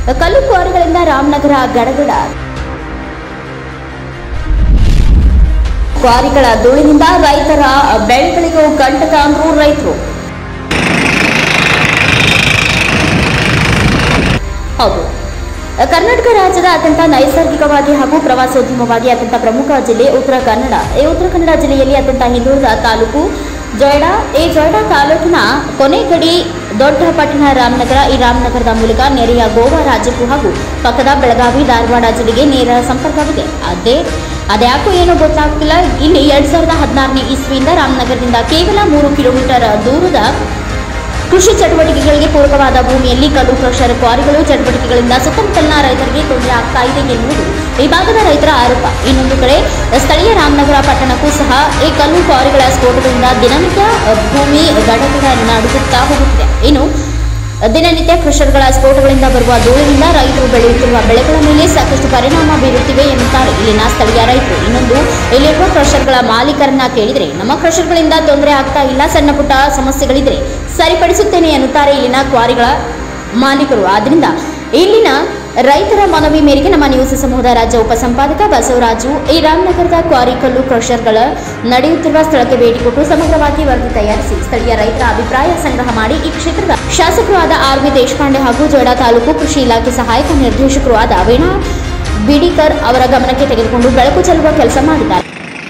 ಕಲ್ಲು ಕ್ವಾರಿಗಳಿಂದ ರಾಮನಗರ ಗಡಗಡ ಕ್ವಾರಿಗಳ ಧೂಳಿನಿಂದ ರೈತರ ಬೆಳೆಗಳಿಗೂ ಕಂಟಕ ಅಂದ್ರು ರೈತರು ಹೌದು ಕರ್ನಾಟಕ ರಾಜ್ಯದ ಅತ್ಯಂತ ನೈಸರ್ಗಿಕವಾಗಿ ಹಾಗೂ ಪ್ರವಾಸೋದ್ಯಮವಾಗಿ ಅತ್ಯಂತ ಪ್ರಮುಖ ಜಿಲ್ಲೆ ಉತ್ತರ ಕನ್ನಡ ಈ ಉತ್ತರ ಕನ್ನಡ ಜಿಲ್ಲೆಯಲ್ಲಿ ಅತ್ಯಂತ ಹಿಂದುಳಿದ ತಾಲೂಕು ಜೊಯ್ಡಾ ಈ ಜೊಯ್ಡಾ ತಾಲೂಕಿನ ಕೊನೆ ಗಡಿ ದೊಡ್ಡ ಪಟ್ಟಣ ರಾಮನಗರ ಈ ರಾಮನಗರದ ಮೂಲಕ ನೆರೆಯ ಗೋವಾ ರಾಜ್ಯಕ್ಕೂ ಹಾಗೂ ಪಕ್ಕದ ಬೆಳಗಾವಿ ಧಾರವಾಡ ಜಿಲ್ಲೆಗೆ ನೇರ ಸಂಪರ್ಕವಿದೆ ಅದೇ ಅದ್ಯಾಕೋ ಏನೋ ಗೊತ್ತಾಗ್ತಿಲ್ಲ ಇಲ್ಲಿ ಎರಡ್ ಸಾವಿರದ ಹದಿನಾರನೇ ಇಸ್ವಿಯಿಂದ ರಾಮನಗರದಿಂದ ಕೇವಲ ಮೂರು ಕಿಲೋಮೀಟರ್ ದೂರದ ಕೃಷಿ ಚಟುವಟಿಕೆಗಳಿಗೆ ಪೂರಕವಾದ ಭೂಮಿಯಲ್ಲಿ ಕಲ್ಲು ಕ್ರಷರ್ ಕ್ವಾರಿಗಳು ಚಟುವಟಿಕೆಗಳಿಂದ ಸುತ್ತಮುತ್ತಲಿನ ರೈತರಿಗೆ ತೊಂದರೆ ಆಗ್ತಾ ಇದೆ ಎನ್ನುವುದು ಈ ಭಾಗದ ರೈತರ ಆರೋಪ ಇನ್ನೊಂದು ಕಡೆ ಸ್ಥಳೀಯ ರಾಮನಗರ ಪಟ್ಟಣಕ್ಕೂ ಸಹ ಈ ಕಲ್ಲು ಕ್ವಾರಿಗಳ ಸ್ಫೋಟಗಳಿಂದ ದಿನನಿತ್ಯ ಅ, ಭೂಮಿ ಗಡಗಡ ನಡುಗುತ್ತಾ ಹೋಗುತ್ತಿದೆ ಇನ್ನು ದಿನನಿತ್ಯ ಕ್ರಷರ್ಗಳ ಸ್ಫೋಟಗಳಿಂದ ಬರುವ ಧೂಳಿನಿಂದ ರೈತರು ಬೆಳೆಯುತ್ತಿರುವ ಬೆಳೆಗಳ ಮೇಲೆ ಸಾಕಷ್ಟು ಪರಿಣಾಮ ಬೀರುತ್ತಿವೆ ಎನ್ನುತ್ತಾರೆ ಇಲ್ಲಿನ ಸ್ಥಳೀಯ ರೈತರು ಇನ್ನೊಂದು ಇಲ್ಲಿರುವ ಕ್ರಷರ್ಗಳ ಮಾಲೀಕರನ್ನ ಕೇಳಿದರೆ ನಮ್ಮ ಕ್ರಷರ್ಗಳಿಂದ ತೊಂದರೆ ಆಗ್ತಾ ಇಲ್ಲ ಸಣ್ಣ ಪುಟ್ಟ ಸಮಸ್ಯೆಗಳಿದ್ರೆ ಸರಿಪಡಿಸುತ್ತೇನೆ ಎನ್ನುತ್ತಾರೆ ಇಲ್ಲಿನ ಕ್ವಾರಿಗಳ ಮಾಲೀಕರು ಆದ್ರಿಂದ ಇಲ್ಲಿನ ರೈತರ ಮನವಿ ಮೇರೆಗೆ ನಮ್ಮ ನ್ಯೂಸ್ ಸಮೂಹದ ರಾಜ್ಯ ಉಪಸಂಪಾದಕ ಬಸವರಾಜು ಈ ರಾಮನಗರದ ಕ್ವಾರಿ ಕಲ್ಲು ಕ್ರಷರ್ಗಳ ನಡೆಯುತ್ತಿರುವ ಸ್ಥಳಕ್ಕೆ ಭೇಟಿ ಕೊಟ್ಟು ಸಮಗ್ರವಾಗಿ ವರದಿ ತಯಾರಿಸಿ ಸ್ಥಳೀಯ ರೈತರ ಅಭಿಪ್ರಾಯ ಸಂಗ್ರಹ ಮಾಡಿ ಈ ಕ್ಷೇತ್ರದ ಶಾಸಕರು ಆದ ಆರ್ ವಿ ದೇಶಪಾಂಡೆ ಹಾಗೂ ಜೋಡಾ ತಾಲೂಕು ಕೃಷಿ ಇಲಾಖೆ ಸಹಾಯಕ ನಿರ್ದೇಶಕರು ಆದ ವೀಣಾ ಬಿಡಿಕರ್ ಅವರ ಗಮನಕ್ಕೆ ತೆಗೆದುಕೊಂಡು ಬೆಳಕು ಚೆಲ್ಲುವ ಕೆಲಸ ಮಾಡಿದ್ದಾರೆ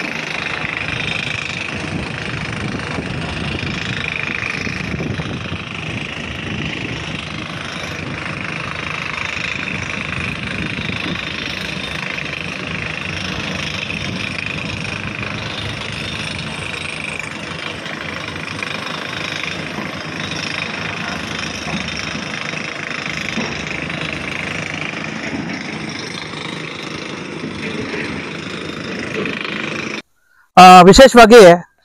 ಆ, ವಿಶೇಷವಾಗಿ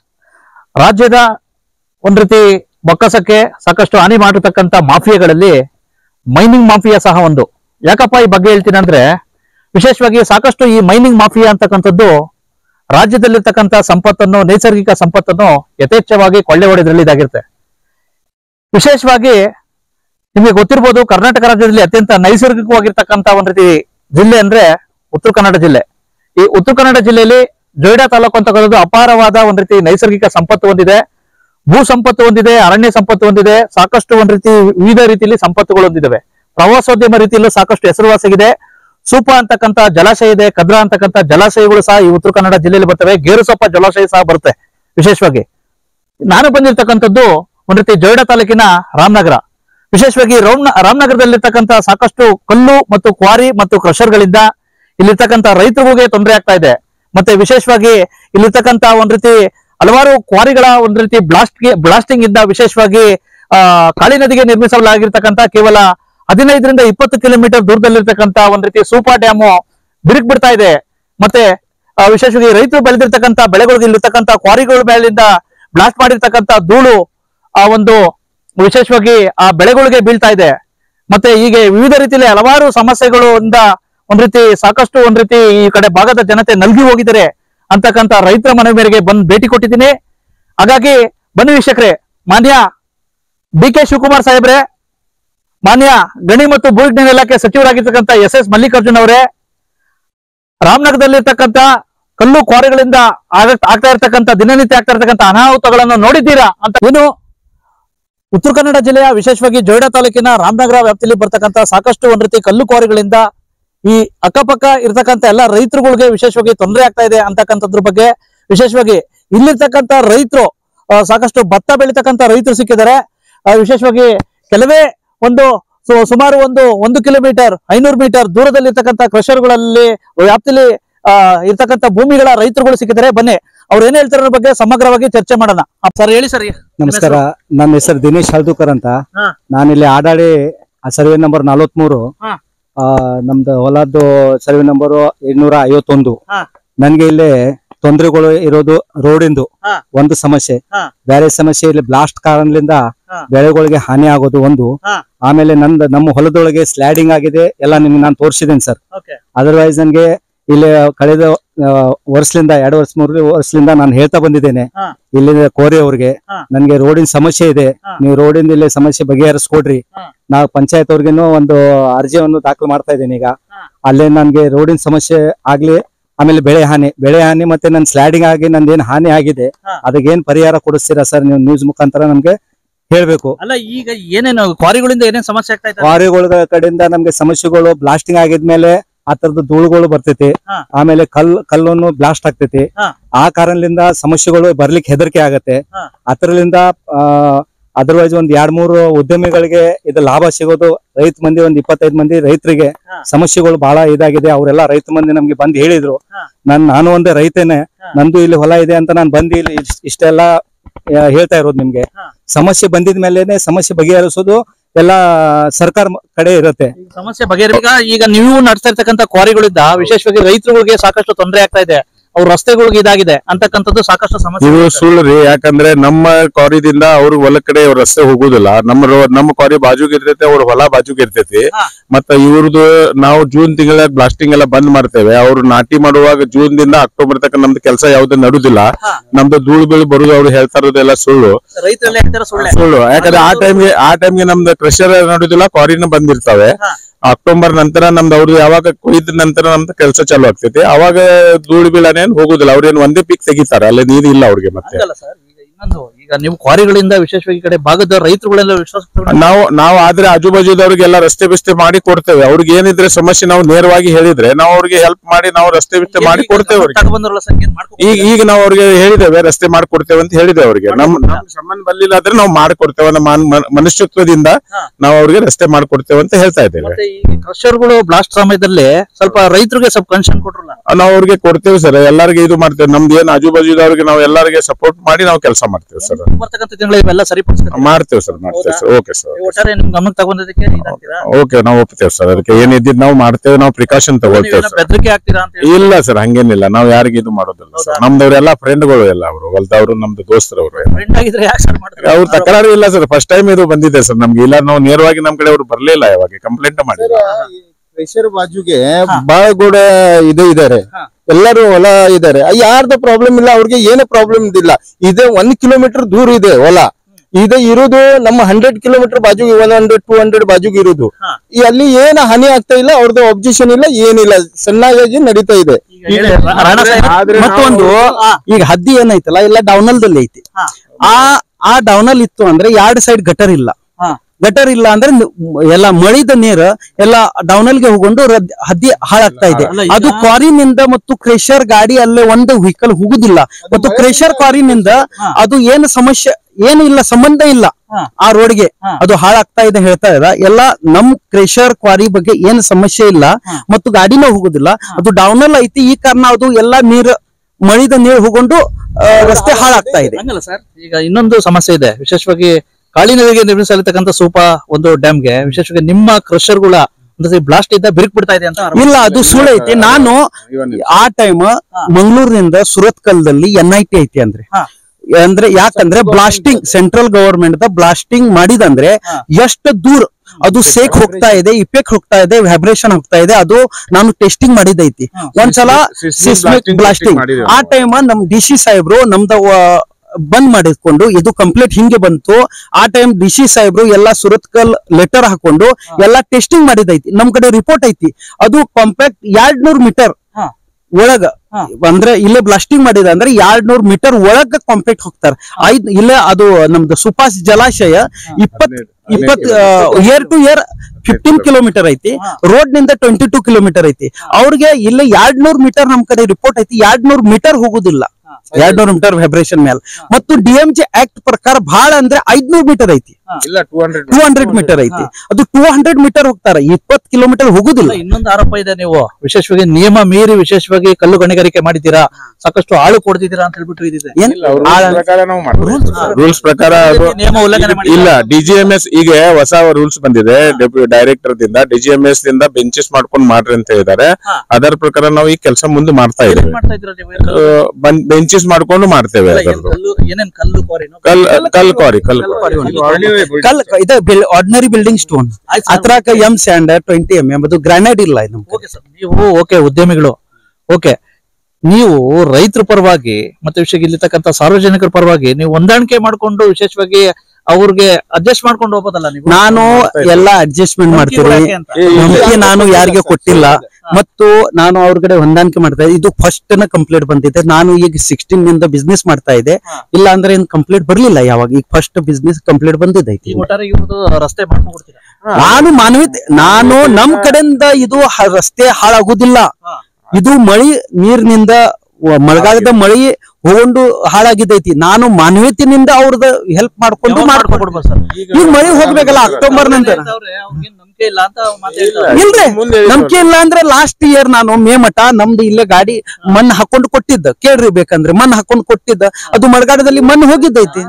ರಾಜ್ಯದ ಒಂದ್ ರೀತಿ ಬೊಕ್ಕಸಕ್ಕೆ ಸಾಕಷ್ಟು ಹಾನಿ ಮಾಡಿರ್ತಕ್ಕಂಥ ಮಾಫಿಯಾಗಳಲ್ಲಿ ಮೈನಿಂಗ್ ಮಾಫಿಯಾ ಸಹ ಒಂದು ಯಾಕಪ್ಪ ಈ ಬಗ್ಗೆ ಹೇಳ್ತೀನಿ ಅಂದ್ರೆ ವಿಶೇಷವಾಗಿ ಸಾಕಷ್ಟು ಈ ಮೈನಿಂಗ್ ಮಾಫಿಯಾ ಅಂತಕ್ಕಂಥದ್ದು ರಾಜ್ಯದಲ್ಲಿರ್ತಕ್ಕಂಥ ಸಂಪತ್ತನ್ನು ನೈಸರ್ಗಿಕ ಸಂಪತ್ತನ್ನು ಯಥೇಚ್ಛವಾಗಿ ಕೊಳ್ಳೆ ಹೊಡೆದ್ರಲ್ಲಿ ಇದಾಗಿರುತ್ತೆ ವಿಶೇಷವಾಗಿ ನಿಮಗೆ ಗೊತ್ತಿರ್ಬೋದು ಕರ್ನಾಟಕ ರಾಜ್ಯದಲ್ಲಿ ಅತ್ಯಂತ ನೈಸರ್ಗಿಕವಾಗಿರ್ತಕ್ಕಂಥ ಒಂದ್ ರೀತಿ ಜಿಲ್ಲೆ ಅಂದ್ರೆ ಉತ್ತರ ಕನ್ನಡ ಜಿಲ್ಲೆ ಈ ಉತ್ತರ ಕನ್ನಡ ಜಿಲ್ಲೆಯಲ್ಲಿ ಜೊಯ್ಡಾ ತಾಲೂಕು ಅಂತಕ್ಕಂಥದ್ದು ಅಪಾರವಾದ ಒಂದ್ ರೀತಿ ನೈಸರ್ಗಿಕ ಸಂಪತ್ತು ಹೊಂದಿದೆ ಭೂ ಸಂಪತ್ತು ಹೊಂದಿದೆ ಅರಣ್ಯ ಸಂಪತ್ತು ಹೊಂದಿದೆ ಸಾಕಷ್ಟು ಒಂದ್ ರೀತಿ ವಿವಿಧ ರೀತಿಯಲ್ಲಿ ಸಂಪತ್ತುಗಳು ಹೊಂದಿದ್ದಾವೆ ಪ್ರವಾಸೋದ್ಯಮ ರೀತಿಯಲ್ಲೂ ಸಾಕಷ್ಟು ಹೆಸರುವಾಸಿಗಿದೆ ಸೂಪ ಅಂತಕ್ಕಂಥ ಜಲಾಶಯ ಇದೆ ಕದ್ರಾ ಅಂತಕ್ಕಂಥ ಜಲಾಶಯಗಳು ಸಹ ಈ ಉತ್ತರ ಕನ್ನಡ ಜಿಲ್ಲೆಯಲ್ಲಿ ಬರ್ತವೆ ಗೇರುಸೊಪ್ಪ ಜಲಾಶಯ ಸಹ ಬರುತ್ತೆ ವಿಶೇಷವಾಗಿ ನಾನು ಬಂದಿರ್ತಕ್ಕಂಥದ್ದು ಒಂದ್ ರೀತಿ ಜೊಯ್ಡಾ ತಾಲೂಕಿನ ರಾಮನಗರ ವಿಶೇಷವಾಗಿ ರಾಮ್ ರಾಮನಗರದಲ್ಲಿರ್ತಕ್ಕಂಥ ಸಾಕಷ್ಟು ಕಲ್ಲು ಮತ್ತು ಕ್ವಾರಿ ಮತ್ತು ಕ್ರಷರ್ಗಳಿಂದ ಇಲ್ಲಿರ್ತಕ್ಕಂಥ ರೈತರಿಗೂ ತೊಂದರೆ ಆಗ್ತಾ ಇದೆ ಮತ್ತೆ ವಿಶೇಷವಾಗಿ ಇಲ್ಲಿರ್ತಕ್ಕಂಥ ಒಂದ್ ರೀತಿ ಹಲವಾರು ಕ್ವಾರಿಗಳ ಒಂದ್ ರೀತಿ ಬ್ಲಾಸ್ಟ್ ಬ್ಲಾಸ್ಟಿಂಗ್ ಇಂದ ವಿಶೇಷವಾಗಿ ಆ ಕಾಳಿ ನದಿಗೆ ನಿರ್ಮಿಸಲಾಗಿರ್ತಕ್ಕಂಥ ಕೇವಲ ಹದಿನೈದರಿಂದ ಇಪ್ಪತ್ತು ಕಿಲೋಮೀಟರ್ ದೂರದಲ್ಲಿರ್ತಕ್ಕಂಥ ಒಂದ್ ರೀತಿ ಸೂಪರ್ ಡ್ಯಾಮು ಬಿರುಕು ಬಿಡ್ತಾ ಇದೆ ಮತ್ತೆ ಆ, ವಿಶೇಷವಾಗಿ ರೈತರು ಬೆಳೆದಿರ್ತಕ್ಕಂಥ ಬೆಳೆಗಳಿಗೆ ಇಲ್ಲಿರ್ತಕ್ಕಂಥ ಕ್ವಾರಿಗಳ ಮೇಲಿಂದ ಬ್ಲಾಸ್ಟ್ ಮಾಡಿರ್ತಕ್ಕಂಥ ಧೂಳು ಆ ಒಂದು ವಿಶೇಷವಾಗಿ ಆ ಬೆಳೆಗಳಿಗೆ ಬೀಳ್ತಾ ಇದೆ ಮತ್ತೆ ಹೀಗೆ ವಿವಿಧ ರೀತಿಯಲ್ಲಿ ಹಲವಾರು ಸಮಸ್ಯೆಗಳು ಇಂದ ಒಂದ್ ರೀತಿ ಸಾಕಷ್ಟು ಒಂದ್ ರೀತಿ ಈ ಕಡೆ ಭಾಗದ ಜನತೆ ನಲ್ಗಿ ಹೋಗಿದ್ದಾರೆ ಅಂತಕ್ಕಂಥ ರೈತರ ಮನೆ ಮೇರೆಗೆ ಬಂದ್ ಭೇಟಿ ಕೊಟ್ಟಿದ್ದೀನಿ ಹಾಗಾಗಿ ಬನ್ನಿ ವೀಕ್ಷಕರೇ ಮಾನ್ಯ ಡಿ ಕೆ ಶಿವಕುಮಾರ್ ಸಾಹೇಬ್ರೆ ಮಾನ್ಯ ಗಣಿ ಮತ್ತು ಭೂವಿಜ್ಞಾನ ಇಲಾಖೆ ಸಚಿವರಾಗಿರ್ತಕ್ಕಂಥ ಎಸ್ ಎಸ್ ಮಲ್ಲಿಕಾರ್ಜುನ್ ಅವರೇ ರಾಮನಗರದಲ್ಲಿರ್ತಕ್ಕಂಥ ಕಲ್ಲು ಕ್ವಾರಿಗಳಿಂದ ಆಗ- ಆಗ್ತಾ ಇರ್ತಕ್ಕಂಥ ದಿನನಿತ್ಯ ಆಗ್ತಾ ಇರ್ತಕ್ಕಂಥ ಅನಾಹುತಗಳನ್ನು ನೋಡಿದ್ದೀರಾ ಅಂತ ಏನು ಉತ್ತರ ಕನ್ನಡ ಜಿಲ್ಲೆಯ ವಿಶೇಷವಾಗಿ ಜೊಯ್ಡಾ ತಾಲೂಕಿನ ರಾಮನಗರ ವ್ಯಾಪ್ತಿಯಲ್ಲಿ ಬರ್ತಕ್ಕಂಥ ಸಾಕಷ್ಟು ಒಂದ್ ರೀತಿ ಕಲ್ಲು ಕ್ವಾರಿಗಳಿಂದ ಈ ಅಕ್ಕಪಕ್ಕ ಇರ್ತಕ್ಕಂಥ ಎಲ್ಲ ರೈತರುಗಳಿಗೆ ವಿಶೇಷವಾಗಿ ತೊಂದರೆ ಆಗ್ತಾ ಇದೆ ಅಂತಕ್ಕಂಥದ್ರ ಬಗ್ಗೆ ವಿಶೇಷವಾಗಿ ಇಲ್ಲಿರ್ತಕ್ಕಂಥ ರೈತರು ಸಾಕಷ್ಟು ಭತ್ತ ಬೆಳೀತಕ್ಕಂಥ ರೈತರು ಸಿಕ್ಕಿದ್ದಾರೆ ಆ, ವಿಶೇಷವಾಗಿ ಕೆಲವೇ ಒಂದು ಸು- ಸುಮಾರು ಒಂದು ಒಂದು ಕಿಲೋಮೀಟರ್ ಐನೂರು ಮೀಟರ್ ದೂರದಲ್ಲಿರ್ತಕ್ಕಂಥ ಕ್ರಷರ್ಗಳಲ್ಲಿ ವ್ಯಾಪ್ತಿಲಿ ಆ, ಇರ್ತಕ್ಕಂಥ ಭೂಮಿಗಳ ರೈತರುಗಳು ಸಿಕ್ಕಿದ್ದಾರೆ ಬನ್ನಿ ಅವ್ರು ಏನ್ ಹೇಳ್ತಾರೆ ಅನ್ನೋ ಬಗ್ಗೆ ಸಮಗ್ರವಾಗಿ ಚರ್ಚೆ ಮಾಡೋಣ ಸರ್ ಹೇಳಿ ಸರ್ ನಮಸ್ಕಾರ ನನ್ನ ಹೆಸರು ದಿನೇಶ್ ಹಳ್ದುಕರ್ ಅಂತ ಹಾ. ನಾನಿಲ್ಲಿ ಆಡಾಡಿ ಸರ್ವೆ ನಂಬರ್ ನಲವತ್ಮೂರು ಹಾ. ಆ, ನಮ್ದು ಹೊಲದ್ದು ಸರ್ವೆ ನಂಬರ್ ಇನ್ನೂರ ಐವತ್ತೊಂದು ಹಾ. ನನ್ಗೆ ಇಲ್ಲಿ ತೊಂದರೆಗಳು ಇರೋದು ರೋಡಿಂದು ಹಾ. ಒಂದು ಸಮಸ್ಯೆ ಹಾ. ಬೇರೆ ಸಮಸ್ಯೆ ಇಲ್ಲಿ ಬ್ಲಾಸ್ಟ್ ಕಾರಣದಿಂದ ಹಾ. ಬೆಳೆಗಳಿಗೆ ಹಾನಿ ಆಗೋದು ಒಂದು ಹಾ. ಆಮೇಲೆ ನಂದು ನಮ್ಮ ಹೊಲದೊಳಗೆ ಸ್ಲ್ಯಾಡಿಂಗ್ ಆಗಿದೆ ಎಲ್ಲ ನಿಮ್ಗೆ ನಾನು ತೋರಿಸಿದ್ದೇನೆ ಸರ್ ಓಕೆ ಅದರ್ವೈಸ್ ನನ್ಗೆ ಇಲ್ಲಿ ಕಳೆದ ಆ, ವರ್ಷದಿಂದ ಎರಡು ವರ್ಷ ಮೂರು ವರ್ಷದಿಂದ ನಾನು ಹೇಳ್ತಾ ಬಂದಿದ್ದೇನೆ ಹಾ. ಇಲ್ಲಿಂದ ಕೋರೆ ಅವ್ರಿಗೆ ಹಾ. ನನ್ಗೆ ರೋಡಿನ ಸಮಸ್ಯೆ ಇದೆ ಹಾ. ನೀವು ರೋಡಿಂದ ಇಲ್ಲಿ ಸಮಸ್ಯೆ ಬಗೆಹರಿಸ್ಕೊಡ್ರಿ ಹಾ. ನಾವು ಪಂಚಾಯತ್ ಅವ್ರಿಗೇನು ಒಂದು ಅರ್ಜಿಯನ್ನು ದಾಖಲು ಮಾಡ್ತಾ ಇದ್ದೀನಿ ಈಗ ಹಾ. ಅಲ್ಲೇ ನನ್ಗೆ ರೋಡಿನ ಸಮಸ್ಯೆ ಆಗ್ಲಿ ಆಮೇಲೆ ಬೆಳೆ ಹಾನಿ ಬೆಳೆ ಹಾನಿ ಮತ್ತೆ ನನ್ ಸ್ಲಾಡಿಂಗ್ ಆಗಿ ನಂದೇನ್ ಹಾನಿ ಆಗಿದೆ ಹಾ. ಅದಕ್ಕೇನ್ ಪರಿಹಾರ ಕೊಡಿಸ್ತೀರಾ ಸರ್ ನೀವು ನ್ಯೂಸ್ ಮುಖಾಂತರ ನಮ್ಗೆ ಹೇಳ್ಬೇಕು ಅಲ್ಲ ಈಗ ಏನೇನು ಕ್ವಾರಿಗಳಿಂದ ಏನೇನ್ ಸಮಸ್ಯೆ ಆಗ್ತಾ ಇದೆ ಕ್ವಾರಿಗಳ ಕಡೆಯಿಂದ ನಮ್ಗೆ ಸಮಸ್ಯೆಗಳು ಬ್ಲಾಸ್ಟಿಂಗ್ ಆಗಿದ್ಮೇಲೆ ಆ ತರದ ಧೂಳುಗಳು ಬರ್ತೈತಿ ಹಾ. ಆಮೇಲೆ ಕಲ್ ಕಲ್ಲನ್ನು ಬ್ಲಾಸ್ಟ್ ಆಗ್ತೈತಿ ಹಾ. ಆ ಕಾರಣದಿಂದ ಸಮಸ್ಯೆಗಳು ಬರ್ಲಿಕ್ಕೆ ಹೆದರಿಕೆ ಆಗತ್ತೆ ಹಾ. ಅದರಲ್ಲಿಂದ ಅದರ್ವೈಸ್ ಒಂದ್ ಎರಡ್ ಮೂರು ಉದ್ಯಮಿಗಳಿಗೆ ಇದು ಲಾಭ ಸಿಗೋದು ರೈತ ಮಂದಿ ಒಂದ್ ಇಪ್ಪತ್ತೈದು ಮಂದಿ ರೈತರಿಗೆ ಹಾ. ಸಮಸ್ಯೆಗಳು ಬಹಳ ಇದಾಗಿದೆ ಅವರೆಲ್ಲ ರೈತ ಮಂದಿ ನಮ್ಗೆ ಬಂದು ಹೇಳಿದ್ರು ಹಾ. ನಾನ್ ನಾನು ಒಂದೇ ರೈತನೇ ಹಾ. ನಂದು ಇಲ್ಲಿ ಹೊಲ ಇದೆ ಅಂತ ನಾನು ಬಂದು ಇಲ್ಲಿ ಇಷ್ಟ್- ಇಷ್ಟೆಲ್ಲ ಆ, ಹೇಳ್ತಾ ಇರೋದು ನಿಮ್ಗೆ ಹಾ. ಸಮಸ್ಯೆ ಬಂದಿದ ಮೇಲೆನೆ ಸಮಸ್ಯೆ ಬಗೆಹರಿಸೋದು ಎಲ್ಲ ಸರ್ಕಾರ ಮ- ಕಡೆ ಇರುತ್ತೆ ಈಗ ಸಮಸ್ಯೆ ಬಗೆಹರಿಗ ಈಗ ನೀವು ನಡೆಸ್ತಾ ಇರ್ತಕ್ಕಂಥ ಕ್ವಾರಿಗಳಿಂದ ವಿಶೇಷವಾಗಿ ರೈತರುಗಳಿಗೆ ಸಾಕಷ್ಟು ತೊಂದರೆ ಆಗ್ತಾ ಇದೆ ಅವ್ರ ರಸ್ತೆಗಳಿಗೆ ಇದಾಗಿದೆ ಅಂತಕ್ಕಂಥದ್ದು ಸಾಕಷ್ಟು ಸಮಸ್ಯೆ ಇದು ಇದೆ. ಸುಳ್ಳು ರೀ ಯಾಕಂದ್ರೆ ನಮ್ಮ ಕ್ವಾರಿದಿಂದ ಅವ್ರ ಹೊಲ ಕಡೆ ಅವ್ರ ರಸ್ತೆ ಹೋಗುದಿಲ್ಲ ನಮ್ಮ ರೋ- ನಮ್ಮ ಕ್ವಾರಿ ಬಾಜುಗ್ ಇರ್ತೈತೆ ಅವ್ರ ಹೊಲ ಬಾಜುಗ್ ಇರ್ತೈತಿ ಹಾ. ಮತ್ತ ಇವ್ರದ್ದು ನಾವು ಜೂನ್ ತಿಂಗಳ ಬ್ಲಾಸ್ಟಿಂಗ್ ಎಲ್ಲ ಬಂದ್ ಮಾಡ್ತೇವೆ ಅವ್ರು ನಾಟಿ ಮಾಡುವಾಗ ಜೂನ್ ದಿಂದ ಅಕ್ಟೋಬರ್ ತನಕ ನಮ್ದು ಕೆಲಸ ಯಾವ್ದು ನಡುದಿಲ್ಲ ಹಾ. ನಮ್ದು ಧೂಳು ಬೀಳು ಬರುದು ಅವ್ರು ಹೇಳ್ತಾ ಇರೋದೆಲ್ಲ ಸುಳ್ಳು ರೈತರೆಲ್ಲ ಹೇಳ್ತಾರೆ ಸುಳ್ಳೆ ಸುಳ್ಳು ಯಾಕಂದ್ರೆ ಆ ಟೈಮ್ಗೆ ಆ ಟೈಮ್ಗೆ ನಮ್ದು ಕ್ರೆಷರ್ ನಡುದಿಲ್ಲ ಕ್ವಾರಿನ ಬಂದಿರ್ತಾವೆ ಹಾ. ಅಕ್ಟೋಬರ್ ನಂತರ ನಮ್ದು ಅವ್ರದ್ದು ಯಾವಾಗ ಕೊಯ್ದ ನಂತರ ನಮ್ದು ಕೆಲಸ ಚಾಲು ಆಗ್ತೈತಿ ಅವಾಗ ಧೂಳು ಬೀಳನೇನ್ ಹೋಗುದಿಲ್ಲ ಅವ್ರೇನ್ ಒಂದೇ ಪೀಕ್ ತೆಗಿತಾರ ಅಲ್ಲಿ ನೀರು ಇಲ್ಲ ಅವ್ರಿಗೆ ಮತ್ತೆ ಹಂಗಲ್ಲ ಸರ್ ಈಗ ಇನ್ನೊಂದು ಈಗ ನೀವು ಕ್ವಾರಿಗಳಿಂದ ವಿಶೇಷವಾಗಿ ಈ ಕಡೆ ಭಾಗದ ರೈತರುಗಳೆಲ್ಲ ವಿಶ್ವಾಸ ತಗೊಂಡು ನಾವು ನಾವು ಆದ್ರೆ ಆಜು ಬಾಜುದವ್ರಿಗೆಲ್ಲ ರಸ್ತೆ ಬಿಸ್ತೆ ಮಾಡಿ ಕೊಡ್ತೇವೆ ಅವ್ರಿಗೆ ಏನಿದ್ರೆ ಸಮಸ್ಯೆ ನಾವು ನೇರವಾಗಿ ಹೇಳಿದ್ರೆ ನಾವು ಅವ್ರಿಗೆ ಹೆಲ್ಪ್ ಮಾಡಿ ನಾವು ರಸ್ತೆ ಬಿಸ್ತೆ ಮಾಡಿ ಕೊಡ್ತೇವೆ ಅವ್ರಿಗೆ ತಗೊಂಡ್ಬಂದ್ರಲ್ಲ ಸರ್ ಏನ್ ಮಾಡ್ಕೊಂಡು ಈಗ ಈಗ ನಾವು ಅವ್ರಿಗೆ ಹೇಳಿದ್ದೇವೆ ರಸ್ತೆ ಮಾಡ್ಕೊಡ್ತೇವೆ ಅಂತ ಹೇಳಿದ್ದೇವೆ ಅವ್ರಿಗೆ ನಮ್ ನಮ್ ಸಂಬಂಧ ಬರ್ಲಿಲ್ಲ ಆದ್ರೆ ನಾವು ಮಾಡ್ಕೊಡ್ತೇವೆ ನಮ್ಮ ಮನ್- ಮನ್- ಮನುಷ್ಯತ್ವದಿಂದ ಹಾ. ನಾವು ಅವ್ರಿಗೆ ರಸ್ತೆ ಮಾಡ್ಕೊಡ್ತೇವೆ ಅಂತ ಹೇಳ್ತಾ ಇದ್ದೇವೆ ಮತ್ತೆ ಈ ಕ್ರಷರ್ಗಳು ಬ್ಲಾಸ್ಟ್ ಸಮಯದಲ್ಲಿ ಸ್ವಲ್ಪ ರೈತರಿಗೆ ಸ್ವಲ್ಪ ಕನ್ಷನ್ ಕೊಟ್ರಲ್ಲ ನಾವು ಅವ್ರಿಗೆ ಕೊಡ್ತೇವೆ ಸರ್ ಎಲ್ಲರಿಗೆ ಇದು ಮಾಡ್ತೇವೆ ನಮ್ದು ಏನ್ ಆಜು ಬಾಜುದವ್ರಿಗೆ ನಾವು ಎಲ್ಲರಿಗೆ ಸಪೋರ್ಟ್ ಮಾಡಿ ನಾವು ಕೆಲಸ ಮಾಡ್ತೇವೆ ಸರ್ ಬರ್ತಕ್ಕಂಥ ತಿಂಗಳು ಇವೆಲ್ಲ ಸರಿಪಡಿಸ್ತಾರೆ ಮಾಡ್ತೇವೆ ಸರ್ ಮಾಡ್ತೇವೆ ಸರ್ ಓಕೆ ಸರ್ ಒಟ್ಟಾರೆ ನಿಮ್ ಗಮನಕ್ಕೆ ತಗೊಂಡಿದ್ದಕ್ಕೆ ಇದಾಗ್ತೀರಾ ಓಕೆ ನಾವು ಒಪ್ತೇವೆ ಸರ್ ಅದಕ್ಕೆ ಏನ್ ಇದ್ದಿದ್ ನಾವು ಮಾಡ್ತೇವೆ ನಾವು ಪ್ರಿಕಾಷನ್ ತಗೊಳ್ತೇವೆ ನೀವೇನೋ ಸರ್ ಬೆದರಿಕೆ ಆಗ್ತೀರಾ ಅಂತ ಹೇಳಿ ಇಲ್ಲ ಸರ್ ಹಂಗೇನಿಲ್ಲ ನಾವು ಯಾರಿಗೆ ಇದು ಮಾಡೋದಿಲ್ಲ ಹೌದಾ? ಸರ್ ನಮ್ದವ್ರೆಲ್ಲ ಫ್ರೆಂಡ್ಗಳು ಎಲ್ಲ ಅವರು ಹೊಲ್ದವ್ರು ನಮ್ದು ದೋಸ್ತರವ್ರು ಫ್ರೆಂಡ್ ಆಗಿದ್ರೆ ಯಾಕೆ ಸರ್ ಮಾಡಿದ್ರೆ ಅವ್ರು ತಕರಾರು ಇಲ್ಲ ಸರ್ ಫಸ್ಟ್ ಟೈಮ್ ಇದು ಬಂದಿದೆ ಸರ್ ನಮ್ಗೆ ಇಲ್ಲ ನಾವು ನೇರವಾಗಿ ನಮ್ ಕಡೆ ಅವ್ರು ಬರ್ಲಿಲ್ಲ ಯಾವಾಗ ಕಂಪ್ಲೇಂಟ್ ಮಾಡಿಲ್ಲ ಪ್ರೆಷರ್ ಬಾಜುಗೆ ಹಾ. ಬಹಳ ಕೂಡ ಇದು ಇದಾರೆ ಹಾ. ಎಲ್ಲರೂ ಹೊಲ ಇದಾರೆ ಯಾರ್ದು ಪ್ರಾಬ್ಲಮ್ ಇಲ್ಲ ಅವ್ರಿಗೆ ಏನು ಪ್ರಾಬ್ಲಮ್ ಇಲ್ಲ ಇದೆ ಒಂದ್ ಕಿಲೋಮೀಟರ್ ದೂರ ಇದೆ ಹೊಲ ಇದು ಇರುದು ನಮ್ಮ ಹಂಡ್ರೆಡ್ ಕಿಲೋಮೀಟರ್ ಬಾಜುಗೆ ಒನ್ ಹಂಡ್ರೆಡ್ ಟೂ ಹಂಡ್ರೆಡ್ ಬಾಜುಗೆ ಇರುದು ಹಾ. ಈ ಅಲ್ಲಿ ಏನು ಹಾನಿ ಆಗ್ತಾ ಇಲ್ಲ ಅವ್ರದ್ದು ಅಬ್ಜೆಕ್ಷನ್ ಇಲ್ಲ ಏನಿಲ್ಲ ಚೆನ್ನಾಗಿ ನಡೀತಾ ಇದೆ ಈಗ ಹೇಳಿ, ರಾಣಾ ಸಾಹೇಬ್, ಆದ್ರೆ ಮತ್ತೊಂದು ಹಾ. ಈಗ ಹದ್ದಿ ಏನೈತಲ್ಲ ಎಲ್ಲ ಡೌನಲ್ದಲ್ಲಿ ಐತಿ ಹಾ. ಆ ಆ ಡೌನಲ್ ಇತ್ತು ಅಂದ್ರೆ ಎರಡ್ ಸೈಡ್ ಗಟರ್ ಇಲ್ಲ ಹಾ. ಗಟರ್ ಇಲ್ಲ ಅಂದ್ರೆ ನ- ಎಲ್ಲ ಮಳಿದ ನೀರು ಎಲ್ಲ ಡೌನಲ್ಗೆ ಹೋಗೊಂಡು ರದ್- ಹದ್ದಿ ಹಾಳಾಗ್ತಾ ಇದೆ ಅಲ್ಲ, ಈಗ- ಅದು ಕ್ವಾರಿನಿಂದ ಮತ್ತು ಕ್ರೆಷರ್ ಗಾಡಿ ಅಲ್ಲೇ ಒಂದು ವೆಹಿಕಲ್ ಹೋಗುದಿಲ್ಲ ಮತ್ತು ಕ್ರೆಷರ್ ಕ್ವಾರಿನಿಂದ ಹಾ. ಅದು ಏನು ಸಮಸ್ಯೆ ಏನು ಇಲ್ಲ ಸಂಬಂಧ ಇಲ್ಲ ಹಾ. ಆ ರೋಡ್ಗೆ ಹಾ. ಅದು ಹಾಳಾಗ್ತಾ ಇದೆ ಹೇಳ್ತಾ ಇದ ಎಲ್ಲ ನಮ್ ಕ್ರೆಷರ್ ಕ್ವಾರಿ ಬಗ್ಗೆ ಏನು ಸಮಸ್ಯೆ ಇಲ್ಲ ಹಾ. ಮತ್ತು ಗಾಡಿನೂ ಹೋಗುದಿಲ್ಲ ಅದು ಡೌನಲ್ ಐತಿ ಈ ಕಾರಣ ಅದು ಎಲ್ಲಾ ನೀರು ಮಳಿದ ನೀರು ಹೋಗೊಂಡು ಆ, ರಸ್ತೆ ಹಾಳಾಗ್ತಾ ಇದೆ ಹಂಗಲ್ಲ ಸರ್ ಈಗ ಇನ್ನೊಂದು ಸಮಸ್ಯೆ ಇದೆ ವಿಶೇಷವಾಗಿ ಕಾಳಿ ನದಿಗೆ ನಿರ್ಮಿಸಲಿರ್ತಕ್ಕಂಥ ಸೂಪ ಒಂದು ಡ್ಯಾಮ್ಗೆ ವಿಶೇಷವಾಗಿ ನಿಮ್ಮ ಕ್ರಷರ್ಗಳ ಬ್ಲಾಸ್ಟ್ ಇದ್ದ ಬಿರುಕು ಬಿಡ್ತಾ ಇದೆ ಅಂತ ಆರೋಪ ಇಲ್ಲ ಅದು ಸುಳ್ಳು ಐತಿ ನಾನು ಆ ಟೈಮ್ ಮಂಗಳೂರಿನಿಂದ ಸುರತ್ಕಲ್ದಲ್ಲಿ ಎನ್ ಐ ಟಿ ಐತಿ ಅಂದ್ರೆ ಹಾ. ಅಂದ್ರೆ ಯಾಕಂದ್ರೆ ಬ್ಲಾಸ್ಟಿಂಗ್ ಸೆಂಟ್ರಲ್ ಗವರ್ಮೆಂಟ್ ದ ಬ್ಲಾಸ್ಟಿಂಗ್ ಮಾಡಿದಂದ್ರೆ ಹಾ. ಎಷ್ಟು ದೂರ ಅದು ಸೇಕ್ ಹೋಗ್ತಾ ಇದೆ ಇಫೆಕ್ಟ್ ಹೋಗ್ತಾ ಇದೆ ವ್ಯಾಬ್ರೇಷನ್ ಹೋಗ್ತಾ ಇದೆ ಅದು ನಾನು ಟೆಸ್ಟಿಂಗ್ ಮಾಡಿದೈತಿ ಹಾ. ಒಂದ್ಸಲ Seismic ಸಿಸ್ಮಿಕ್ blasting ಬ್ಲಾಸ್ಟಿಂಗ್ ಮಾಡಿದ್ದೇವೆ. ಆ ಟೈಮ್ ನಮ್ ಡಿ ಸಿ ಸಾಹೇಬ್ರು ನಮ್ದ ವ- ಬಂದ್ ಮಾಡಿಕೊಂಡು ಇದು ಕಂಪ್ಲೀಟ್ ಹಿಂಗೆ ಬಂತು ಆ ಟೈಮ್ ಡಿ ಸಿ ಸಾಹೇಬ್ರು ಎಲ್ಲಾ ಸುರತ್ಕಲ್ ಲೆಟರ್ ಹಾಕೊಂಡು ಎಲ್ಲಾ ಟೆಸ್ಟಿಂಗ್ ಮಾಡಿದೈತಿ ನಮ್ ಕಡೆ ರಿಪೋರ್ಟ್ ಐತಿ ಅದು ಕಾಂಪ್ಯಾಕ್ಟ್ ಎರಡ್ ನೂರ್ ಮೀಟರ್ ಹಾ. ಒಳಗ ಹಾ. ಅಂದ್ರೆ ಇಲ್ಲೇ ಬ್ಲಾಸ್ಟಿಂಗ್ ಮಾಡಿದ ಅಂದ್ರೆ ಎರಡ್ ನೂರ್ ಮೀಟರ್ ಒಳಗ ಕಾಂಪ್ಯಾಕ್ಟ್ ಹೋಗ್ತಾರ ಐದ್ ಇಲ್ಲೇ ಅದು ನಮ್ದು ಸುಪಾಸ್ ಜಲಾಶಯ ಇಪ್ಪತ್ ಇಪ್ಪತ್ year to year fifteen kilometre ಐತಿ ಹಾ. ರೋಡ್ ನಿಂದ ಟ್ವೆಂಟಿ ಟೂ ಕಿಲೋಮೀಟರ್ ಐತಿ ಅವ್ರಿಗೆ ಇಲ್ಲೇ ಎರಡ್ ನೂರ್ ಮೀಟರ್ ನಮ್ ಕಡೆ ರಿಪೋರ್ಟ್ ಐತಿ ಎರಡ್ ನೂರ್ ಮೀಟರ್ ಹೋಗುದಿಲ್ಲ ಎರಡ್ ನೂರ್ ಮೀಟರ್ ವೈಬ್ರೇಷನ್ ಮೇಲೆ ಮತ್ತು ಡಿ ಎಂ ಜಿ ಆಕ್ಟ್ ಪ್ರಕಾರ ಬಹಳ ಅಂದ್ರೆ ಐದ್ನೂರ್ ಮೀಟರ್ ಐತಿ ಇಲ್ಲ two hundred two hundred metre ಐತಿ ಅದು ಟೂ ಹಂಡ್ರೆಡ್ ಮೀಟರ್ ಹೋಗ್ತಾರ ಇಪ್ಪತ್ ಕಿಲೋಮೀಟರ್ ಹೋಗುದಿಲ್ಲ ಅಲ್ಲ, ಇನ್ನೊಂದು ಆರೋಪ ಇದೆ ನೀವು ವಿಶೇಷವಾಗಿ ನಿಯಮ ಮೀರಿ ವಿಶೇಷವಾಗಿ ಕಲ್ಲು ಗಣಿಗಾರಿಕೆ ಮಾಡಿದ್ದೀರಾ ಸಾಕಷ್ಟು ಆಳು ಕೊಡ್ತಿದ್ದೀರಾ ಅಂತ ಹೇಳ್ಬಿಟ್ಟು ಇದಿದೆ ಏನ್ ಪ್ರಕಾರ ನಾವು ರೂಲ್ಸ್ ಪ್ರಕಾರ ಅದು ನಿಯಮ ಉಲ್ಲಂಘನೆ ಮಾಡಿ ಇಲ್ಲ ಡಿಜಿಎಂಎಸ್ ಈಗ ಹೊಸ ರೂಲ್ಸ್ ಬಂದಿದೆ ಡೈರೆಕ್ಟರ್ ದಿಂದ ಡಿಜಿಎಂಎಸ್ ದಿಂದ ಬೆಂಚಸ್ ಮಾಡ್ಕೊಂಡು ಮಾಡ್ರಿ ಅಂತ ಹೇಳಿದ್ದಾರೆ ಹಾ. ಅದರ ಪ್ರಕಾರ ನಾವು ಈ ಕೆಲಸ ಮುಂದೆ ಮಾಡ್ತಾ ಏನ್ ಇದ್ದೇವೆ ಮಾಡ್ತಾ ಇದ್ದೀರಾ ನೀವು ಬೆಂಚಸ್ ಮಾಡ್ಕೊಂಡು ಮಾಡ್ತೇವೆ ಅಲ್ಲ, ಏನ್ ಅದರದ್ದು ಕಲ್ಲು ಏನೇನ್ ಕಲ್ಲು ಕ್ವಾರಿನೋ ಕಲ್ ಕಲ್ ಕ್ವಾರಿ ಕಲ್ ಕಲ್ಲು ಕ್ವಾರಿ ಕ್ವಾರಿ ಒಂದು. ಕಲ್ ಇದು ಆರ್ಡಿನರಿ ಬಿಲ್ಡಿಂಗ್ ಸ್ಟೋನ್ ಆಯ್ತು ಸರ್. ಅದ್ರಾಗ M sand twenty M M ಅದು ಗ್ರಾನೈಟ್ ಇಲ್ಲ ಇದು ನಮ್ ಕಡೆ. ಓಕೆ ಸರ್ ನೀವು ಓಕೆ ಉದ್ಯಮಿಗಳು ಓಕೆ ನೀವು ರೈತರ ಪರವಾಗಿ ಮತ್ತೆ ವಿಷಯ ಇಲ್ಲಿರ್ತಕ್ಕಂಥ ಸಾರ್ವಜನಿಕರ ಪರವಾಗಿ ನೀವು ಹೊಂದಾಣಿಕೆ ಮಾಡ್ಕೊಂಡು ವಿಶೇಷವಾಗಿ ಅವ್ರಿಗೆ ಅಡ್ಜಸ್ಟ್ ಮಾಡ್ಕೊಂಡು ಹೋಗೋದಲ್ಲ ನೀವು ನಾನು ಎಲ್ಲಾ ಅಡ್ಜಸ್ಟ್ಮೆಂಟ್ ಮಾಡ್ತೀನಿ ಯಾಕೆ ಅಂತ? ನಂಬಿಕೆ ನಾನು ಯಾರಿಗೆ ಕೊಟ್ಟಿಲ್ಲ ಮತ್ತು ನಾನು ಅವ್ರ ಕಡೆ ಹೊಂದಾಣಿಕೆ ಮಾಡ್ತಾ ಇದ್ದೆ ಇದು ಫಸ್ಟ್ ನ ಕಂಪ್ಲೇಂಟ್ ಬಂದಿದೆ ನಾನು ಈಗ ಸಿಕ್ಸ್ಟೀನ್ ನಿಂದ ಬಿಸ್ನೆಸ್ ಮಾಡ್ತಾ ಇದ್ದೆ ಹಾ. ಇಲ್ಲ ಅಂದ್ರೆ ಏನ್ ಕಂಪ್ಲೇಂಟ್ ಬರ್ಲಿಲ್ಲ ಯಾವಾಗ ಈಗ ಫಸ್ಟ್ ಬಿಸ್ನೆಸ್ ಕಂಪ್ಲೇಂಟ್ ಬಂದಿದ್ದೈತಿ ಈ ಒಟ್ಟಾರೆ ಇವ್ರದ್ದು ರಸ್ತೆ ಮಾಡ್ಕೊಡ್ತೀರಾ ನಾನು ಮಾನವೀಯತೆ ನಾನು ನಮ್ ಕಡೆಯಿಂದ ಇದು ಹ- ರಸ್ತೆ ಹಾಳಾಗುದಿಲ್ಲ ಹಾ. ಇದು ಮಳಿ ನೀರಿನಿಂದ ವ- ಮಳೆಗಾಲದ ಮಳಿ ಹೋಗೊಂಡು ಹಾಳಾಗಿದ್ದೈತಿ ನಾನು ಮಾನವೀಯತೆನಿಂದ ಅವ್ರದ್ದು ಹೆಲ್ಪ್ ಮಾಡ್ಕೊಂಡು ಮಾಡ್ಕೊಂಡು ಮಾಡ್ಕೊಡ್ಬೋದು ಸರ್ ಈಗ ಮಳಿ ಹೋಗ್ಬೇಕಲ್ಲ ಅಕ್ಟೋಬರ್ ನಂತರ ಅವ್ರಿಗೇನ್ ನಂಬಿಕೆ ಇಲ್ಲ ಅಂತ ಮಾತು ಹೇಳ್ತಾರೆ. ಇಲ್ರಿ ಮುಂದೆ ನಂಬಿಕೆ ಇಲ್ಲ ಅಂದ್ರೆ ಲಾಸ್ಟ್ ಇಯರ್ ನಾನು ಮೇ ಮಠ ನಮ್ದು ಇಲ್ಲೇ ಗಾಡಿ ಮಣ್ಣು ಹಾಕೊಂಡು ಕೊಟ್ಟಿದ್ದ ಕೇಳ್ರಿ ಬೇಕಂದ್ರೆ ಮಣ್ಣು ಹಾಕೊಂಡು ಕೊಟ್ಟಿದ್ದ ಅದು ಮಳೆಗಾಲದಲ್ಲಿ ಮಣ್ಣು ಹೋಗಿದ್ದೈತಿ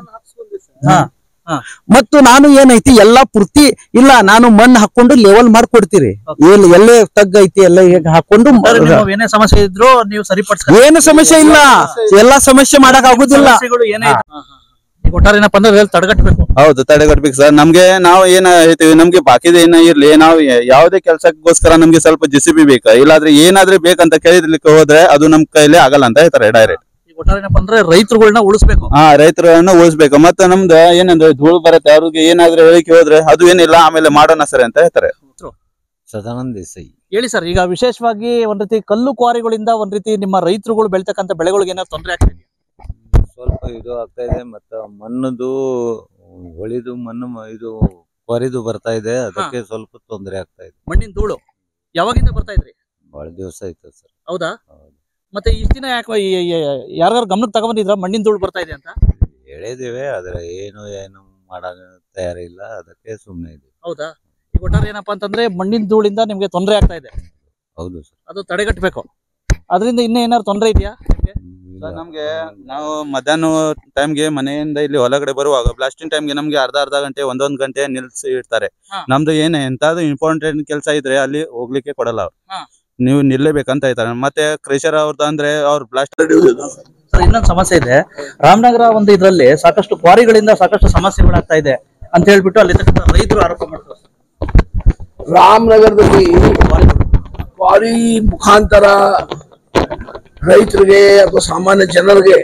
ಹಾ ಹಾ ಮತ್ತು ನಾನು ಏನೈತಿ ಎಲ್ಲಾ ಪೂರ್ತಿ ಇಲ್ಲ ನಾನು ಮಣ್ಣು ಹಾಕೊಂಡು ಲೆವೆಲ್ ಮಾಡ್ಕೊಡ್ತೀರಿ ಎಲ್ಲಿ ಎಲ್ಲೇ ತಗ್ಗ ಐತಿ ಎಲ್ಲ ಈಗ ಹಾಕೊಂಡು ಸರ್, ನೀವು ಏನೇ ಸಮಸ್ಯೆ ಇದ್ರು ನೀವು ಸರಿಪಡಿಸ್ಕೊ ಏನು ಸಮಸ್ಯೆ ಇಲ್ಲ ಎಲ್ಲಾ ಸಮಸ್ಯೆ ಮಾಡಕ್ ಆಗುದಿಲ್ಲ ಸಮಸ್ಯೆಗಳು ಏನೇ ಇದ್ರು. ಈಗ ಒಟ್ಟಾರೆ ಏನಪ್ಪಾ ಅಂದ್ರೆ ಇದ್ರಲ್ಲಿ ತಡೆಗಟ್ಟಬೇಕು ಹೌದು ತಡೆಗಟ್ಬೇಕು ಸರ್ ನಮ್ಗೆ ನಾವು ಏನ ಹೇಳ್ತೀವಿ ನಮ್ಗೆ ಬಾಕಿದ ಏನ ಇರ್ಲಿ ನಾವು ಯಾವುದೇ ಕೆಲ್ಸಕ್ಕೋಸ್ಕರ ನಮ್ಗೆ ಸ್ವಲ್ಪ ಜೆ ಸಿ ಬಿ ಬೇಕಾ ಇಲ್ಲಾದ್ರೆ ಏನಾದ್ರೂ ಬೇಕಂತ ಕೇಳಿದ್ಲಿಕ್ಕೆ ಹೋದ್ರೆ ಅದು ನಮ್ ಕೈಲಿ ಆಗಲ್ಲ ಅಂತ ಹೇಳ್ತಾರೆ ಡೈರೆಕ್ಟ್ ಈಗ ಒಟ್ಟಾರೆ ಏನಪ್ಪಾ ಅಂದ್ರೆ ರೈತರುಗಳನ್ನ ಉಳಿಸ್ಬೇಕು ಹಾ ರೈತರನ್ನ ಉಳಿಸ್ಬೇಕು ಮತ್ತೆ ನಮ್ದು ಏನಂದ್ರೆ ಧೂಳು ಬರುತ್ತೆ ಅವ್ರಿಗೆ ಏನಾದ್ರೂ ಹೇಳಿಕೆ ಹೋದ್ರೆ ಅದು ಏನಿಲ್ಲ ಆಮೇಲೆ ಮಾಡೋಣ ಸರ್ ಅಂತ ಹೇಳ್ತಾರೆ ಸದಾನಂದ ದೇಸಾಯಿ ಹೇಳಿ ಸರ್ ಈಗ ವಿಶೇಷವಾಗಿ ಒಂದ್ ರೀತಿ ಕಲ್ಲು ಕ್ವಾರಿಗಳಿಂದ ಒಂದ್ ರೀತಿ ನಿಮ್ಮ ರೈತರುಗಳು ಬೆಳ್ತಕ್ಕಂಥ ಬೆಳೆಗಳಿಗೆ ಏನಾದ್ರು ತೊಂದರೆ ಆಗ್ತಿದೆ ಸ್ವಲ್ಪ ಇದು ಆಗ್ತಾ ಇದೆ ಮತ್ತ ಮಣ್ಣದು ಹೊಳಿದು ಮಣ್ಣು ಮ- ಇದು ಕೊರಿದು ಬರ್ತಾ ಇದೆ ಅದಕ್ಕೆ ಸ್ವಲ್ಪ ತೊಂದರೆ ಆಗ್ತಾ ಇದೆ ಮಣ್ಣಿನ ಧೂಳು ಯಾವಾಗಿಂದ ಬರ್ತಾ ಇದ್ರಿ ಬಹಳ ದಿವಸ ಆಯ್ತು ಸರ್ ಹೌದಾ ಹೌದು. ಮತ್ತೆ ಇಷ್ಟ ದಿನ ಯಾಕೆ ಯಾರ್ಯಾರು ಗಮನಕ್ಕೆ ತಗೊಂಡಿದ್ರ ಮಣ್ಣಿನ ಧೂಳು ಬರ್ತಾ ಇದೆ ಅಂತ ಹೇಳಿದಿವೆ ಆದ್ರೆ ಏನು ಏನು ಮಾಡಕ್ ತಯಾರಿಲ್ಲ ಅದಕ್ಕೆ ಸುಮ್ಮನೆ ಇದೆ ಹೌದಾ ಈಗ ಒಟ್ಟಾರೆ ಏನಪ್ಪಾ ಅಂತಂದ್ರೆ ಮಣ್ಣಿನ ಧೂಳಿಂದ ನಿಮ್ಗೆ ತೊಂದರೆ ಆಗ್ತಾ ಇದೆ ಹೌದು ಸರ್ ಅದು ತಡೆಗಟ್ಟಬೇಕು ಅದರಿಂದ ಇನ್ನೂ ಏನಾದ್ರು ತೊಂದರೆ ಇದೆಯಾ ನಿಮ್ಗೆ ಸರ್ ನಮ್ಗೆ ನಾವು ಮಧ್ಯಾಹ್ನ ಟೈಮ್ಗೆ ಮನೆಯಿಂದ ಇಲ್ಲಿ ಹೊಲಗಡೆ ಬರುವಾಗ ಬ್ಲಾಸ್ಟಿಂಗ್ ಟೈಮ್ಗೆ ನಮ್ಗೆ ಅರ್ಧ ಅರ್ಧ ಗಂಟೆ ಒಂದೊಂದ್ ಗಂಟೆ ನಿಲ್ಸಿ ಇಡ್ತಾರೆ ಹಾ. ನಮ್ದು ಏನೇ ಎಂತಾದ್ರು ಇಂಪಾರ್ಟೆಂಟ್ ಕೆಲಸ ಇದ್ರೆ ಅಲ್ಲಿ ಹೋಗ್ಲಿಕ್ಕೆ ಕೊಡಲ್ಲ ಅವ್ರು ಹಾ. ನೀವು ನಿಲ್ಲೇಬೇಕಂತ ಹೇಳ್ತಾರೆ ಮತ್ತೆ ಕ್ರೇಷರ್ ಅವ್ರದ್ದು ಅಂದ್ರೆ ಅವ್ರ ಬ್ಲಾಸ್ಟ್ ಸರ್ ಇನ್ನೊಂದು ಸಮಸ್ಯೆ ಇದೆ ರಾಮನಗರ ಒಂದು ಇದರಲ್ಲಿ ಸಾಕಷ್ಟು ಕ್ವಾರಿಗಳಿಂದ ಸಾಕಷ್ಟು ಸಮಸ್ಯೆಗಳಾಗ್ತಾ ಇದೆ ಅಂತ ಹೇಳ್ಬಿಟ್ಟು ಅಲ್ಲಿ ರೈತರು ಆರೋಪ ಮಾಡ್ತಾರೆ ರಾಮನಗರದಲ್ಲಿ ಕ್ವಾರಿ ಮುಖಾಂತರ ರೈತರಿಗೆ ಅಥವಾ ಸಾಮಾನ್ಯ ಜನರಿಗೆ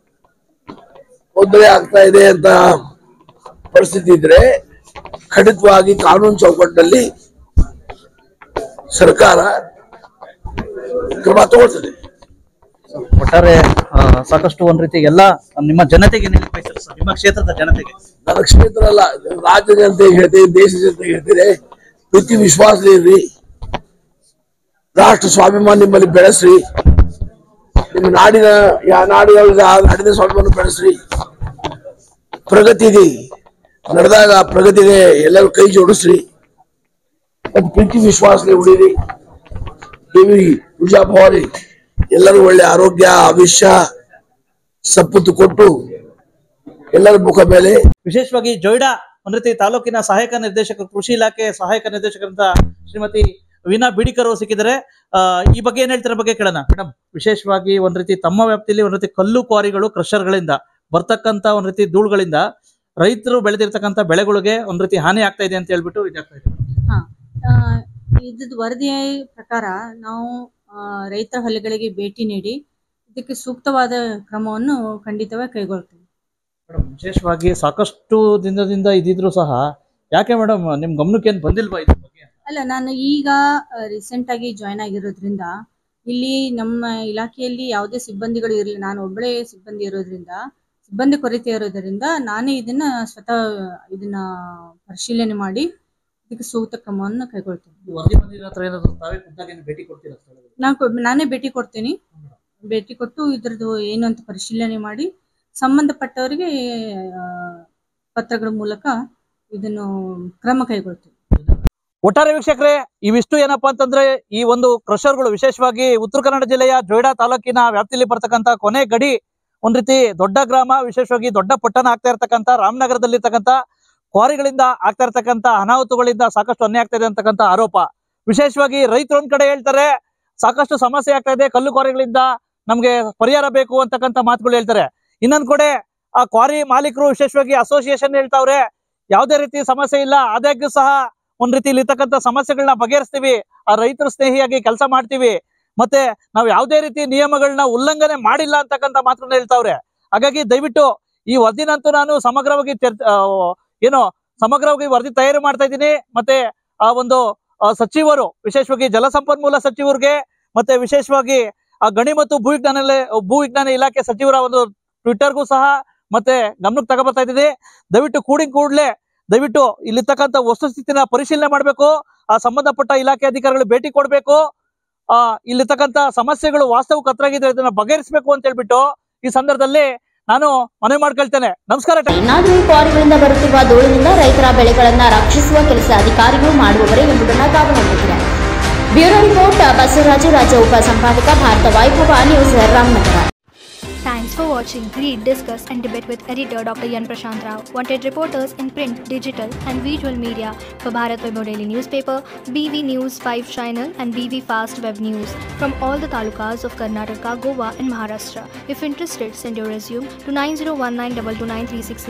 ತೊಂದರೆ ಆಗ್ತಾ ಇದೆ ಅಂತ ಪರಿಸ್ಥಿತಿ ಇದ್ರೆ ಖಂಡಿತವಾಗಿ ಕಾನೂನು ಚೌಕಟ್ಟಿನಲ್ಲಿ ಸರ್ಕಾರ ಕ್ರಮ ತಗೊಳ್ತದೆ ಒಟ್ಟಾರೆ ಆ, ಸಾಕಷ್ಟು ಒಂದ್ ರೀತಿ ಎಲ್ಲ ನಿಮ್ಮ ಜನತೆಗೆ ಏನ್ ಹೇಳಕ್ ಬಯಸ್ತೀರಾ ಸರ್? ನಿಮ್ಮ ಕ್ಷೇತ್ರದ ಜನತೆಗೆ ನನ್ನ ಕ್ಷೇತ್ರ ಅಲ್ಲ ರಾಜ್ಯ ಜನತೆಗೆ ಹೇಳ್ತೀನಿ ದೇಶ ಜನತೆಗೆ ಹೇಳ್ತೀನಿ ಪ್ರೀತಿ ವಿಶ್ವಾಸ ಇರ್ರಿ ರಾಷ್ಟ್ರ ಸ್ವಾಭಿಮಾನ ನಿಮ್ಮಲ್ಲಿ ಬೆಳೆಸ್ರಿ ನಿಮ್ಮ ನಾಡಿನ ಯಾ ನಾಡಿನ ಆ ನಾಡಿನ ಸ್ವಾಭಿಮಾನ ಬೆಳೆಸ್ರಿ ಪ್ರಗತಿಗೆ ನಡೆದಾಗ ಆ ಪ್ರಗತಿಗೆ ಎಲ್ಲರೂ ಕೈ ಜೋಡಿಸ್ರಿ ಮತ್ತು ಪ್ರೀತಿ ವಿಶ್ವಾಸನೆ ಉಳಿರಿ ದೇವಿ ಪೂಜಾ ಭವಾನಿ ಎಲ್ಲರೂ ಒಳ್ಳೆ ಆರೋಗ್ಯ ಆವಿಷ್ಯ ಸಂಪತ್ತು ಕೊಟ್ಟು ಎಲ್ಲರ ಮುಖ ಮೇಲೆ ವಿಶೇಷವಾಗಿ ಜೊಯ್ಡಾ ಒಂದ್ ರೀತಿ ತಾಲೂಕಿನ ಸಹಾಯಕ ನಿರ್ದೇಶಕರು ಕೃಷಿ ಇಲಾಖೆ ಸಹಾಯಕ ನಿರ್ದೇಶಕರಂತ ಶ್ರೀಮತಿ ವೀಣಾ ಬಿಡಿಕರ್ ಅವರು ಸಿಕ್ಕಿದ್ದಾರೆ ಆ, ಈ ಬಗ್ಗೆ ಏನ್ ಹೇಳ್ತಾರೆ ಬಗ್ಗೆ ಕೇಳೋಣ ಮೇಡಮ್ ವಿಶೇಷವಾಗಿ ಒಂದ್ ರೀತಿ ತಮ್ಮ ವ್ಯಾಪ್ತಿಯಲ್ಲಿ ಒಂದ್ ರೀತಿ ಕಲ್ಲು ಕ್ವಾರಿಗಳು ಕ್ರಷರ್ಗಳಿಂದ ಬರ್ತಕ್ಕಂತ ಒಂದ್ ರೀತಿ ಧೂಳುಗಳಿಂದ ರೈತರು ಬೆಳೆದಿರ್ತಕ್ಕಂಥ ಬೆಳೆಗಳಿಗೆ ಒಂದ್ ರೀತಿ ಹಾನಿ ಆಗ್ತಾ ಇದೆ ಅಂತ ಹೇಳ್ಬಿಟ್ಟು ಇದಾಗ್ತಾ ಇದೆ ಇದ್ರದ್ದು ವರದಿಯ ಪ್ರಕಾರ ನಾವು ಆ, ರೈತರ ಹೊಲಗಳಿಗೆ ಭೇಟಿ ನೀಡಿ ಇದಕ್ಕೆ ಸೂಕ್ತವಾದ ಕ್ರಮವನ್ನು ಖಂಡಿತವಾಗಿ ಕೈಗೊಳ್ತೀವಿ ಮೇಡಮ್ ವಿಶೇಷವಾಗಿ ಸಾಕಷ್ಟು ದಿನದಿಂದ ಇದಿದ್ರು ಸಹ ಯಾಕೆ ಮೇಡಮ್ ನಿಮ್ ಗಮನಕ್ಕೆ ಏನ್ ಬಂದಿಲ್ವಾ ಇದ್ರ ಬಗ್ಗೆ ಅಲ್ಲ ನಾನು ಈಗ ರೀಸೆಂಟ್ ಆಗಿ ಜಾಯ್ನ್ ಆಗಿರೋದ್ರಿಂದ ಇಲ್ಲಿ ನಮ್ಮ ಇಲಾಖೆಯಲ್ಲಿ ಯಾವುದೇ ಸಿಬ್ಬಂದಿಗಳು ಇರಲಿಲ್ಲ ನಾನು ಒಬ್ಬಳೇ ಸಿಬ್ಬಂದಿ ಇರೋದ್ರಿಂದ ಸಿಬ್ಬಂದಿ ಕೊರತೆ ಇರೋದ್ರಿಂದ ನಾನೇ ಇದನ್ನ ಸ್ವತಃ ಇದನ್ನ ಪರಿಶೀಲನೆ ಮಾಡಿ ಇದಕ್ಕೆ ಸೂಕ್ತ ಕ್ರಮವನ್ನು ಕೈಗೊಳ್ತೀನಿ ಈ ವರದಿ ಬಂದಿರೋ ಹತ್ರ ಏನಾದ್ರು ತಾವೇ ಖುದ್ದಾಗಿ ಏನು ಭೇಟಿ ಕೊಡ್ತೀರಾ ಸ್ಥಳಗಳಿಗೆ? ನಾನು ಕೊ- ನಾನೇ ಭೇಟಿ ಕೊಡ್ತೀನಿ ಭೇಟಿ ಕೊಟ್ಟು ಇದ್ರದ್ದು ಏನು ಅಂತ ಪರಿಶೀಲನೆ ಮಾಡಿ ಸಂಬಂಧಪಟ್ಟವರಿಗೆ ಆ, ಪತ್ರಗಳ ಮೂಲಕ ಇದನ್ನು ಕ್ರಮ ಕೈಗೊಳ್ತೀವಿ ಒಟ್ಟಾರೆ ವೀಕ್ಷಕರೇ ಇವಿಷ್ಟು ಏನಪ್ಪಾ ಅಂತಂದ್ರೆ ಈ ಒಂದು ಕ್ರಷರ್ಗಳು ವಿಶೇಷವಾಗಿ ಉತ್ತರ ಕನ್ನಡ ಜಿಲ್ಲೆಯ ಜೊಯ್ಡಾ ತಾಲೂಕಿನ ವ್ಯಾಪ್ತಿಯಲ್ಲಿ ಬರ್ತಕ್ಕಂತ ಕೊನೆ ಗಡಿ ಒಂದ್ ರೀತಿ ದೊಡ್ಡ ಗ್ರಾಮ ವಿಶೇಷವಾಗಿ ದೊಡ್ಡ ಪಟ್ಟಣ ಆಗ್ತಾ ಇರ್ತಕ್ಕಂತ ರಾಮನಗರದಲ್ಲಿರ್ತಕ್ಕಂತ ಕ್ವಾರಿಗಳಿಂದ ಆಗ್ತಾ ಇರ್ತಕ್ಕಂತ ಅನಾಹುತಗಳಿಂದ ಸಾಕಷ್ಟು ಅನ್ಯಾಯ ಆಗ್ತಾ ಇದೆ ಅಂತಕ್ಕಂತ ಆರೋಪ ವಿಶೇಷವಾಗಿ ರೈತರು ಒಂದ್ ಕಡೆ ಹೇಳ್ತಾರೆ ಸಾಕಷ್ಟು ಸಮಸ್ಯೆ ಆಗ್ತಾ ಇದೆ ಕಲ್ಲು ಕ್ವಾರಿಗಳಿಂದ ನಮ್ಗೆ ಪರಿಹಾರ ಬೇಕು ಅಂತಕ್ಕಂತ ಮಾತುಗಳು ಹೇಳ್ತಾರೆ ಇನ್ನೊಂದ್ ಕಡೆ ಆ ಕ್ವಾರಿ ಮಾಲೀಕರು ವಿಶೇಷವಾಗಿ ಅಸೋಸಿಯೇಷನ್ ಹೇಳ್ತಾವ್ರೆ ಯಾವುದೇ ರೀತಿ ಸಮಸ್ಯೆ ಇಲ್ಲ ಆದಾಗ್ಯೂ ಸಹ ಒಂದ್ ರೀತಿ ಇರ್ತಕ್ಕಂಥ ಸಮಸ್ಯೆಗಳನ್ನ ಬಗೆಹರಿಸ್ತೀವಿ ಆ ರೈತರ ಸ್ನೇಹಿಯಾಗಿ ಕೆಲಸ ಮಾಡ್ತೀವಿ ಮತ್ತೆ ನಾವು ಯಾವುದೇ ರೀತಿ ನಿಯಮಗಳನ್ನ ಉಲ್ಲಂಘನೆ ಮಾಡಿಲ್ಲ ಅಂತಕ್ಕಂಥ ಮಾತನ್ನ ಹೇಳ್ತಾವ್ರೆ ಹಾಗಾಗಿ ದಯವಿಟ್ಟು ಈ ವರದಿನಂತೂ ನಾನು ಸಮಗ್ರವಾಗಿ ಚರ್ಚ ಆ, ಏನು ಸಮಗ್ರವಾಗಿ ವರದಿ ತಯಾರು ಮಾಡ್ತಾ ಇದ್ದೀನಿ ಮತ್ತೆ ಆ ಒಂದು ಆ, ಸಚಿವರು ವಿಶೇಷವಾಗಿ ಜಲಸಂಪನ್ಮೂಲ ಸಚಿವರಿಗೆ ಮತ್ತೆ ವಿಶೇಷವಾಗಿ ಆ ಗಣಿ ಮತ್ತು ಭೂ ವಿಜ್ಞಾನ ಇಲ- ಭೂ ವಿಜ್ಞಾನ ಇಲಾಖೆ ಸಚಿವರ ಒಂದು ಟ್ವಿಟ್ಟರ್ಗೂ ಸಹ ಮತ್ತೆ ಗಮನಕ್ಕೆ ತಗೊಬರ್ತಾ ಇದ್ದೀನಿ ದಯವಿಟ್ಟು ಕೂಡಿನ ಕೂಡಲೇ ದಯವಿಟ್ಟು ಇಲ್ಲಿರ್ತಕ್ಕಂಥ ವಸ್ತುಸ್ಥಿತಿನ ಪರಿಶೀಲನೆ ಮಾಡಬೇಕು ಆ ಸಂಬಂಧಪಟ್ಟ ಇಲಾಖೆ ಅಧಿಕಾರಿಗಳು ಭೇಟಿ ಕೊಡಬೇಕು ಆ ಇಲ್ಲಿರ್ತಕ್ಕಂಥ ಸಮಸ್ಯೆಗಳು ವಾಸ್ತವ ಕತ್ರಾಗಿದ್ರೆ ಇದನ್ನ ಬಗೆಹರಿಸಬೇಕು ಅಂತ ಹೇಳ್ಬಿಟ್ಟು ಈ ಸಂದರ್ಭದಲ್ಲಿ ನಾನು ಮನವಿ ಮಾಡ್ಕೊಳ್ತೇನೆ ನಮಸ್ಕಾರ ಇನ್ನಾದರೂ ಈ ಕ್ವಾರಿಗಳಿಂದ ಬರುತ್ತಿರುವ ಧೂಳಿನಿಂದ ರೈತರ ಬೆಳೆಗಳನ್ನ ರಕ್ಷಿಸುವ ಕೆಲಸ ಅಧಿಕಾರಿಗಳು ಮಾಡುವವರೇ ಎಂಬುದನ್ನ ತಾವು ನೋಡಿದ್ದೀರಾ ಬ್ಯೂರೋ ರಿಪೋರ್ಟ್ ಬಸವರಾಜು ರಾಜ್ಯ ಉಪ ಸಂಪಾದಕ Bharatha Vaibhava news Ramanagara Thanks for watching. Read, discuss, and debate with editor Dr. Yan Prashant Rao. Wanted reporters in print, digital, and visual media for Bharat Vaibhav Daily Newspaper, BV News 5 Channel, and BV Fast Web News from all the talukas of Karnataka, Goa, and Maharashtra. If interested, send your resume to 9019229369.